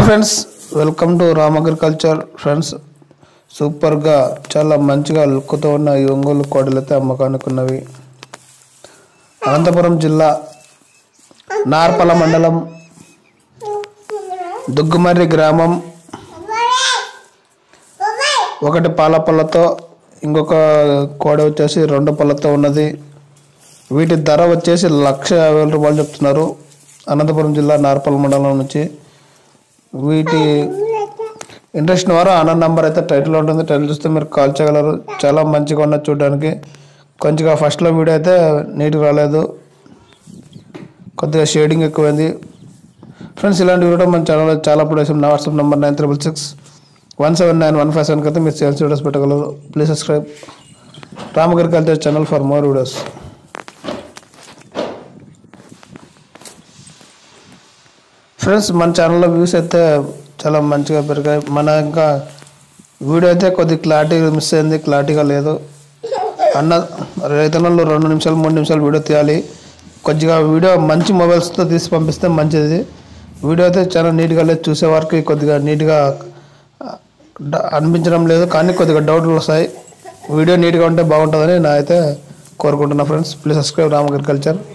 friends welcome to Ram agriculture friends సూపర్గా చాలా మంచిగా లుక్తో ఉన్న ఈ ఒంగోలు కోడలు అయితే అమ్మకానికి ఉన్నవి అనంతపురం జిల్లా నార్పల మండలం దుగ్గుమర్రి గ్రామం ఒకటి పాల పళ్ళతో ఇంకొక కోడ వచ్చేసి రెండు పళ్ళతో ఉన్నది వీటి ధర వచ్చేసి లక్ష యాభై వేల రూపాయలు చెప్తున్నారు అనంతపురం జిల్లా నార్పల్ మండలం నుంచి వీటి ఇంట్రెస్ట్ వారు ఆనంద్ నంబర్ అయితే టైటిల్ ఉంటుంది టైటిల్ చూస్తే మీరు కాల్ చేయగలరు చాలా మంచిగా ఉన్నది చూడడానికి కొంచెంగా ఫస్ట్లో వీడియో అయితే నీట్గా రాలేదు కొద్దిగా షేడింగ్ ఎక్కువైంది ఫ్రెండ్స్ ఇలాంటి వీడియో మన ఛానల్లో చాలా ప్రొడక్షన్ నా WhatsApp number nine triple six one seven nine one five సెవెన్కి అయితే మీరు సేల్స్ వీడియోస్ పెట్టగలరు please subscribe Ramagiri culture channel for more videos friends మన ఛానల్లో వ్యూస్ అయితే చాలా మంచిగా పెరిగాయి మన ఇంకా వీడియో అయితే కొద్ది క్లారిటీ మిస్ అయింది క్లారిటీగా లేదు అన్న రైతన్నలు రెండు నిమిషాలు మూడు నిమిషాలు వీడియో తీయాలి కొద్దిగా వీడియో మంచి మొబైల్స్తో తీసి పంపిస్తే మంచిది వీడియో అయితే చాలా నీట్గా లేదు చూసే వారికి కొద్దిగా నీట్గా డ- అనిపించడం లేదు కానీ కొద్దిగా డౌట్లు వస్తాయి వీడియో నీట్గా ఉంటే బాగుంటుందని నా అయితే కోరుకుంటున్నా friends please subscribe Ram agriculture